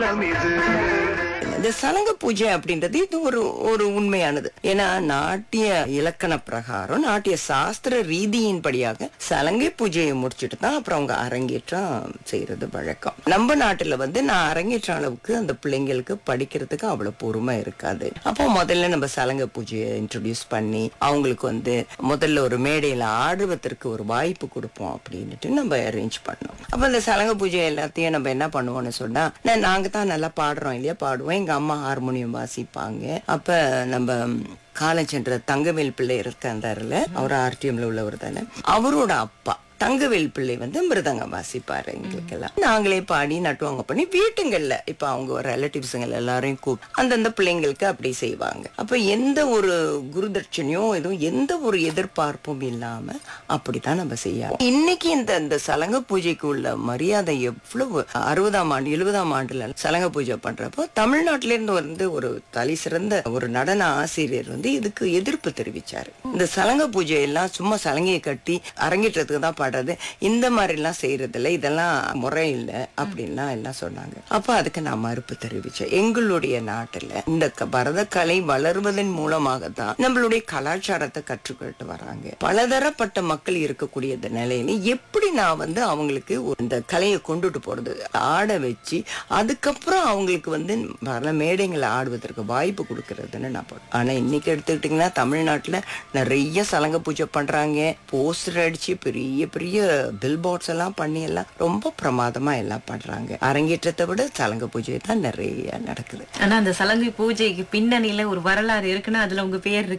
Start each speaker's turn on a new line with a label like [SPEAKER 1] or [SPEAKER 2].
[SPEAKER 1] இந்த சலங்க பூஜை அப்படின்றது இது ஒரு ஒரு உண்மையானது ஏன்னா நாட்டிய இலக்கண பிரகாரம் நாட்டிய சாஸ்திர ரீதியின்படியாக சலங்கை பூஜையை முடிச்சுட்டு தான் அப்புறம் அவங்க அரங்கேற்றம் செய்யறது வழக்கம் நம்ம நாட்டுல வந்து நான் அரங்கேற்ற அளவுக்கு அந்த பிள்ளைங்களுக்கு படிக்கிறதுக்கு அவ்வளவு பொறுமை இருக்காது அப்போ முதல்ல நம்ம சலங்கை பூஜையை இன்ட்ரடியூஸ் பண்ணி அவங்களுக்கு வந்து முதல்ல ஒரு மேடையில ஆடுவதற்கு ஒரு வாய்ப்பு கொடுப்போம் அப்படின்னுட்டு நம்ம அரேஞ்ச் பண்ணோம் அப்ப இந்த சலங்கை பூஜை எல்லாத்தையும் நம்ம என்ன பண்ணுவோம்னு சொன்னா நான் நாங்க தான் நல்லா பாடுறோம் இல்லையா பாடுவோம் எங்க அம்மா ஹார்மோனியம் வாசிப்பாங்க அப்ப நம்ம காலம் சென்ற தங்கவேல் பிள்ளை இருக்காருல அவர் ஆர்டிஎம்ல உள்ளவர் தானே அவரோட அப்பா தங்கவேல் பிள்ளை வந்து மிருதங்கம் வாசிப்பாரு எங்களுக்கெல்லாம் நாங்களே பாடி நட்டுவாங்க பண்ணி வீட்டுங்கள்ல இப்ப அவங்க ரிலேட்டிவ்ஸுங்க எல்லாரையும் கூப்பிட்டு அந்தந்த பிள்ளைங்களுக்கு அப்படி செய்வாங்க அப்ப எந்த ஒரு குருதட்சணையோ எதுவும் எந்த ஒரு எதிர்பார்ப்பும் இல்லாம அப்படித்தான் நம்ம செய்ய இன்னைக்கு இந்த இந்த சலங்க பூஜைக்கு உள்ள மரியாதை எவ்வளவு அறுபதாம் ஆண்டு எழுபதாம் ஆண்டுல சலங்க பூஜை பண்றப்போ தமிழ்நாட்டில இருந்து வந்து ஒரு தலை சிறந்த ஒரு நடன ஆசிரியர் வந்து இதுக்கு எதிர்ப்பு தெரிவிச்சாரு இந்த சலங்க பூஜை எல்லாம் சும்மா சலங்கையை கட்டி அரங்கேற்றத்துக்கு தான் பாடுறது இந்த மாதிரி எல்லாம் செய்யறது இல்ல இதெல்லாம் முறை இல்லை அப்படின்லாம் எல்லாம் சொன்னாங்க அப்ப அதுக்கு நான் மறுப்பு தெரிவிச்சேன் எங்களுடைய நாட்டுல இந்த க- பரதக்கலை வளர்வதன் மூலமாக தான் நம்மளுடைய கலாச்சாரத்தை கற்றுக்கிட்டு வராங்க பலதரப்பட்ட மக்கள் இருக்கக்கூடிய இந்த நிலையில எப்படி நான் வந்து அவங்களுக்கு ஒரு இந்த கலையை கொண்டுட்டு போறது ஆட வச்சு அதுக்கப்புறம் அவங்களுக்கு வந்து பல மேடைகளை ஆடுவதற்கு வாய்ப்பு கொடுக்கறதுன்னு நான் போடுறேன் ஆனா இன்னைக்கு எடுத்துக்கிட்டீங்கன்னா தமிழ்நாட்டுல நிறைய சலங்க பூஜை பண்றாங்க போஸ்டர் அடிச்சு பெரிய பெரிய பில் போர்ட்ஸ் எல்லாம் பண்ணி எல்லாம் ரொம்ப பிரமாதமா எல்லாம் பண்றாங்க அரங்கேற்றத்தை விட சலங்க பூஜை தான் நிறைய நடக்குது
[SPEAKER 2] ஆனா அந்த சலங்கை பூஜைக்கு பின்னணியில ஒரு வரலாறு இருக்குன்னா அதுல உங்க பேர் இருக்கு